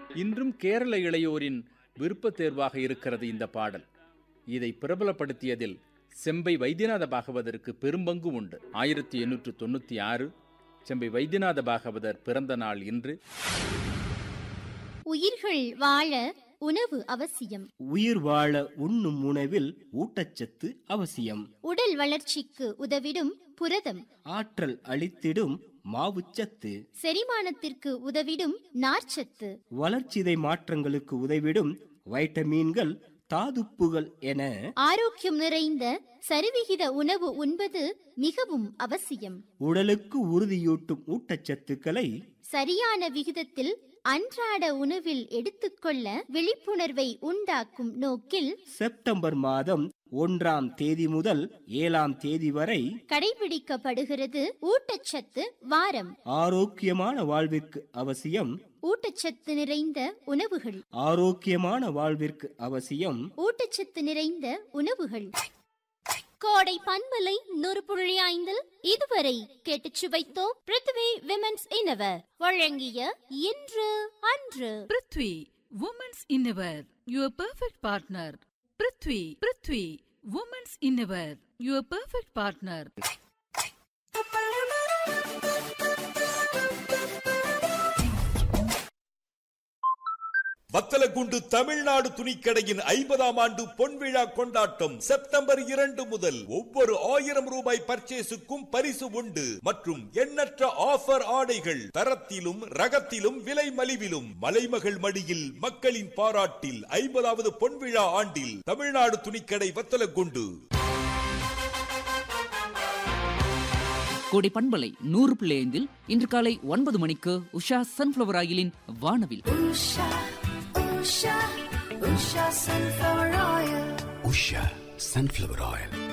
இன்றும் கேரள இளையோரின் விருப்ப தேர்வாக இருக்கிறது இந்த பாடல் இதை பிரபலப்படுத்தியதில் செம்பை வைத்தியநாத பாகவதற்கு பெரும்பங்கு உண்டு ஆயிரத்தி எண்ணூற்று தொண்ணூற்றி ஆறு செம்பை வைத்தியநாத பாகவதர் பிறந்த நாள் இன்று உயிர்கள் வாழ உணவு அவசியம் உயிர் வாழ உண்ணும் உணவில் ஊட்டச்சத்து அவசியம் உடல் வளர்ச்சிக்கு உதவிடும் புரதம் ஆற்றல் அளித்திடும் மாவுச்சத்து செரிமானத்திற்கு உதவிடும் நார்ச்சத்து வளர்ச்சிதை மாற்றங்களுக்கு உதவிடும் வைட்டமின்கள் தாதுப்புகள் என ஆரோக்கியம் நிறைந்த சரிவிகித உணவு உண்பது மிகவும் அவசியம் உடலுக்கு உறுதியூட்டும் ஊட்டச்சத்துக்களை சரியான விகிதத்தில் அன்றாட உணவில் எடுத்துக்கொள்ள விழிப்புணர்வை உண்டாக்கும் நோக்கில் செப்டம்பர் மாதம் ஒன்றாம் தேதி முதல் ஏழாம் தேதி வரை கடைபிடிக்கப்படுகிறது ஊட்டச்சத்து வாரம் ஆரோக்கியமான வாழ்விற்கு அவசியம் ஊட்டச்சத்து நிறைந்த உணவுகள் ஆரோக்கியமான வாழ்விற்கு அவசியம் ஊட்டச்சத்து நிறைந்த உணவுகள் கோடை பன்மலை நூறு புள்ளி ஐந்தில் இதுவரை கேட்டுச் சுவைத்தோம் பிருத்வி விமென்ஸ் இனவர் வழங்கிய இன்று அன்று prithvi women's innerwear your perfect partner prithvi prithvi women's innerwear your perfect partner Vathalagundu Tamil Nadu துணிக்கடையின் ஐம்பதாம் ஆண்டு பொன்விழா கொண்டாட்டம் செப்டம்பர் இரண்டு முதல் ஒவ்வொரு ஆயிரம் ரூபாய் பர்ச்சேஸுக்கும் பரிசு உண்டு மற்றும் எண்ணற்ற ஆஃபர் ஆடைகள் தரத்திலும் ரகத்திலும் விலை மலிவிலும் மலைமகள் மடியில் மக்களின் பாராட்டில் ஐம்பதாவது பொன்விழா ஆண்டில் தமிழ்நாடு துணிக்கடை வத்தலகுண்டு கோடை பண்பலை நூறு பிள்ளை ஐந்தில் இன்று காலை ஒன்பது மணிக்கு உஷா சன்ஃபிளவர் ஆயிலின் வானவில் உஷா சன்ஃப்ளவர் ஆயில்